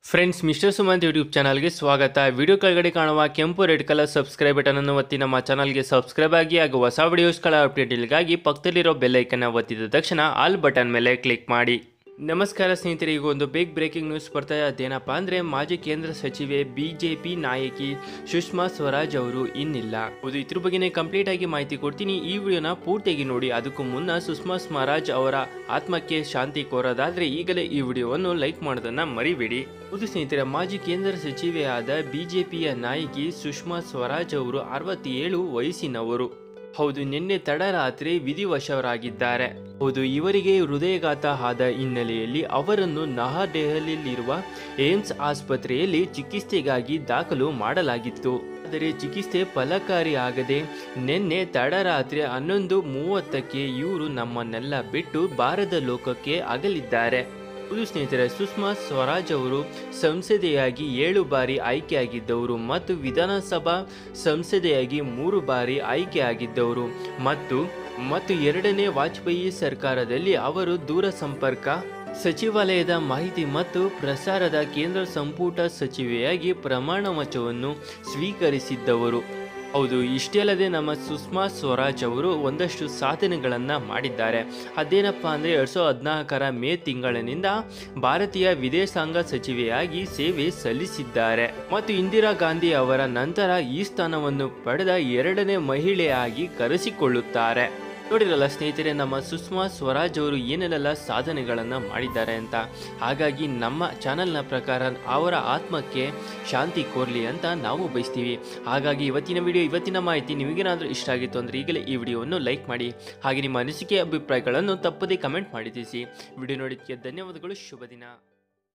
friends mister Sumanth YouTube ಚಾನಲ್ಗೆ ಸ್ವಾಗತ video ಕೆಳಗಡೆ ಕಾಣುವ ಕೆಂಪು ರೆಡ್ ಕಲರ್ ಸಬ್ಸ್ಕ್ರೈಬ್ ಬಟನ್ ಅನ್ನು ಒತ್ತಿ ನಮ್ಮ ಚಾನಲ್ಗೆ ಸಬ್ಸ್ಕ್ರೈಬ್ ಆಗಿ ಹಾಗೂ ಹೊಸ ವಿಡಿಯೋಸ್ಗಳ ಅಪ್ಡೇಟ್ಗಳಿಗಾಗಿ ಪಕ್ಕದಲ್ಲಿರೋ ಬೆಲ್ ಐಕನ್ ಒತ್ತಿದ ತಕ್ಷಣ ಆಲ್ ಬಟನ್ ಮೇಲೆ ಕ್ಲಿಕ್ ಮಾಡಿ ನಮಸ್ಕಾರ ಸ್ನೇಹಿತರೆ ಈಗ ಒಂದು ಬಿಗ್ ಬ್ರೇಕಿಂಗ್ ನ್ಯೂಸ್ ಬರ್ತಾ ಇದೆ ಅದೇನಪ್ಪ ಅಂದರೆ ಮಾಜಿ ಕೇಂದ್ರ ಸಚಿವೆ ಬಿಜೆಪಿ ನಾಯಕಿ ಸುಷ್ಮಾ ಸ್ವರಾಜ್ ಅವರು ಇನ್ನಿಲ್ಲ ಹೌದು ಇದ್ರ ಬಗ್ಗೆನೇ ಕಂಪ್ಲೀಟ್ ಆಗಿ ಮಾಹಿತಿ ಕೊಡ್ತೀನಿ ಈ ವಿಡಿಯೋನ ಪೂರ್ತಿಯಾಗಿ ನೋಡಿ ಅದಕ್ಕೂ ಮುನ್ನ ಸುಷ್ಮಾ ಸ್ವರಾಜ್ ಅವರ ಆತ್ಮಕ್ಕೆ ಶಾಂತಿ ಕೋರೋದಾದ್ರೆ ಈಗಲೇ ಈ ವಿಡಿಯೋವನ್ನು ಲೈಕ್ ಮಾಡೋದನ್ನ ಮರಿಬೇಡಿ ಹೌದು ಸ್ನೇಹಿತರೆ ಮಾಜಿ ಕೇಂದ್ರ ಸಚಿವೆಯಾದ ಬಿಜೆಪಿಯ ನಾಯಕಿ ಸುಷ್ಮಾ ಸ್ವರಾಜ್ ಅವರು ಅರವತ್ತೇಳು ವಯಸ್ಸಿನವರು ಹೌದು ನಿನ್ನೆ ತಡರಾತ್ರಿ ವಿಧಿವಶರಾಗಿದ್ದಾರೆ ಹೌದು ಇವರಿಗೆ ಹೃದಯಘಾತ ಆದ ಹಿನ್ನೆಲೆಯಲ್ಲಿ ಅವರನ್ನು ನವದೆಹಲಿಯಲ್ಲಿರುವ ಏಮ್ಸ್ ಆಸ್ಪತ್ರೆಯಲ್ಲಿ ಚಿಕಿತ್ಸೆಗಾಗಿ ದಾಖಲು ಮಾಡಲಾಗಿತ್ತು ಆದರೆ ಚಿಕಿತ್ಸೆ ಫಲಕಾರಿಯಾಗದೆ ನಿನ್ನೆ ತಡರಾತ್ರಿ ಹನ್ನೊಂದು ಮೂವತ್ತಕ್ಕೆ ಇವರು ನಮ್ಮನ್ನೆಲ್ಲ ಬಿಟ್ಟು ಭಾರತ ಲೋಕಕ್ಕೆ ಅಗಲಿದ್ದಾರೆ ಹೌದು ಸ್ನೇಹಿತರೆ ಸುಷ್ಮಾ ಸ್ವರಾಜ್ ಅವರು ಸಂಸದೆಯಾಗಿ ಏಳು ಬಾರಿ ಆಯ್ಕೆಯಾಗಿದ್ದವರು ಮತ್ತು ವಿಧಾನಸಭಾ ಸಂಸದೆಯಾಗಿ ಮೂರು ಬಾರಿ ಆಯ್ಕೆಯಾಗಿದ್ದವರು ಮತ್ತು ಮತ್ತು ಎರಡನೇ ವಾಜಪೇಯಿ ಸರ್ಕಾರದಲ್ಲಿ ಅವರು ದೂರ ಸಂಪರ್ಕ ಸಚಿವಾಲಯದ ಮಾಹಿತಿ ಮತ್ತು ಪ್ರಸಾರದ ಕೇಂದ್ರ ಸಂಪುಟ ಸಚಿವೆಯಾಗಿ ಪ್ರಮಾಣ ವಚನವನ್ನು ಸ್ವೀಕರಿಸಿದ್ದವರು ಹೌದು ಇಷ್ಟೇ ಅಲ್ಲದೆ ನಮ್ಮ ಸುಷ್ಮಾ ಸ್ವರಾಜ್ ಅವರು ಒಂದಷ್ಟು ಸಾಧನೆಗಳನ್ನು ಮಾಡಿದ್ದಾರೆ ಅದೇನಪ್ಪ ಅಂದರೆ ಎರಡು ಸಾವಿರದ ಹದಿನಾಲ್ಕರ ಮೇ ತಿಂಗಳಿನಿಂದ ಭಾರತೀಯ ವಿದೇಶಾಂಗ ಸಚಿವೆಯಾಗಿ ಸೇವೆ ಸಲ್ಲಿಸಿದ್ದಾರೆ ಮತ್ತು ಇಂದಿರಾ ಗಾಂಧಿ ಅವರ ನಂತರ ಈ ಸ್ಥಾನವನ್ನು ಪಡೆದ ಎರಡನೇ ಮಹಿಳೆಯಾಗಿ ಕರೆಸಿಕೊಳ್ಳುತ್ತಾರೆ ನೋಡಿರಲ್ಲ ಸ್ನೇಹಿತರೆ ನಮ್ಮ ಸುಷ್ಮಾ ಸ್ವರಾಜ್ ಅವರು ಏನೆಲ್ಲ ಸಾಧನೆಗಳನ್ನು ಮಾಡಿದ್ದಾರೆ ಅಂತ ಹಾಗಾಗಿ ನಮ್ಮ ಚಾನಲ್ನ ಪ್ರಕಾರ ಅವರ ಆತ್ಮಕ್ಕೆ ಶಾಂತಿ ಕೋರಲಿ ಅಂತ ನಾವು ಬಯಸ್ತೀವಿ ಹಾಗಾಗಿ ಇವತ್ತಿನ ವಿಡಿಯೋ ಇವತ್ತಿನ ಮಾಹಿತಿ ನಿಮಗೇನಾದರೂ ಇಷ್ಟ ಆಗಿತ್ತು ಅಂದರೆ ಈಗಲೇ ಈ ವಿಡಿಯೋವನ್ನು ಲೈಕ್ ಮಾಡಿ ಹಾಗೆ ನಿಮ್ಮ ಅನಿಸಿಕೆ ಅಭಿಪ್ರಾಯಗಳನ್ನು ತಪ್ಪದೇ ಕಮೆಂಟ್ ಮಾಡಿ ತಿಳಿಸಿ ವಿಡಿಯೋ ನೋಡಿದ್ದಕ್ಕೆ ಧನ್ಯವಾದಗಳು ಶುಭ ದಿನ